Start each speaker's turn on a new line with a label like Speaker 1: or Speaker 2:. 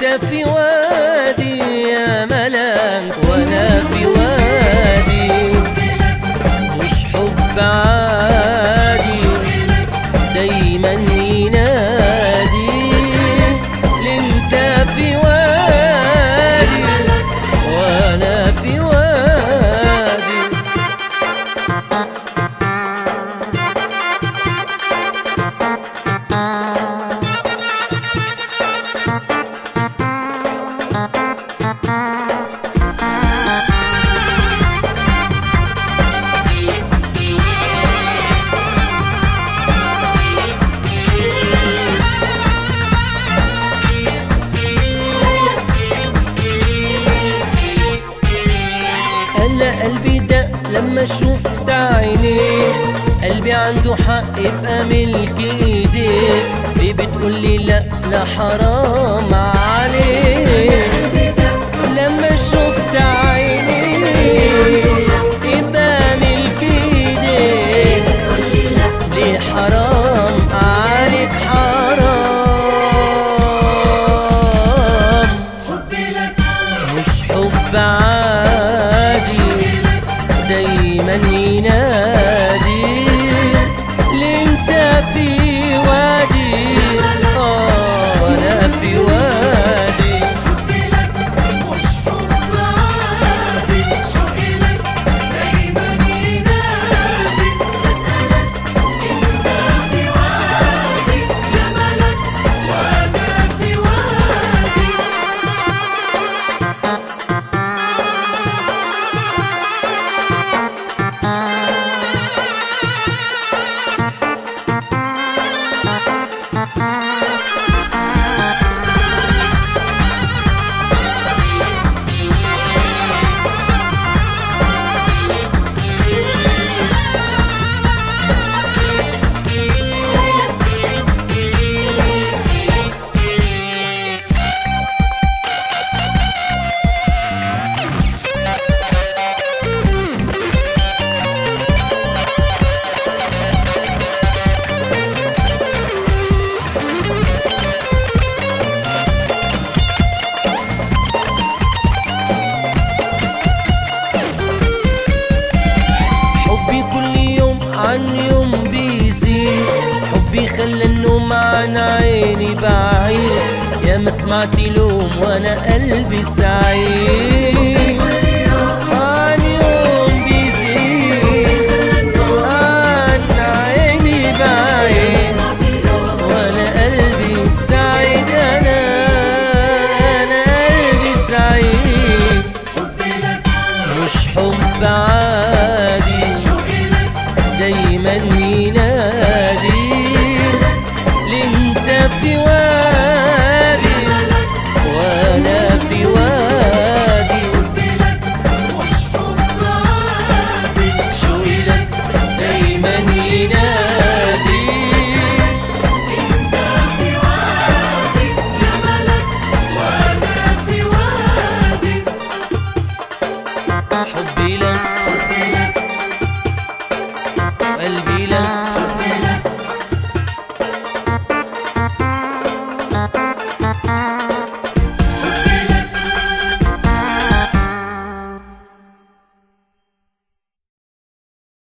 Speaker 1: انت في وادي يا ملاك وانا في وادي مش حب عادي دايما ينادي انت في وادي وانا في وادي انا قلبي دق لما شفت عينيك قلبي عنده حق يبقى ملك ايديك ليه بتقولي لا لا حرام عليك لما شفت عينيك يبقى ملك ايديك ليه حرام عليك حرام مش حب عادي دايما ينادي اللي انت في وادي اه انا في وادي حبي كل يوم عن يوم بيزيد حبي خلى النوم عن عيني بعيد يا ما سمعت لوم وانا قلبي سعيد عن يوم بيزيد عن عيني بعيد وانا قلبي سعيد انا انا قلبي سعيد مش حب عادي دايما ينادي اللي انت في وادي وانا في وادي شوقي لك دايما ينادي حبي لك قلبي لك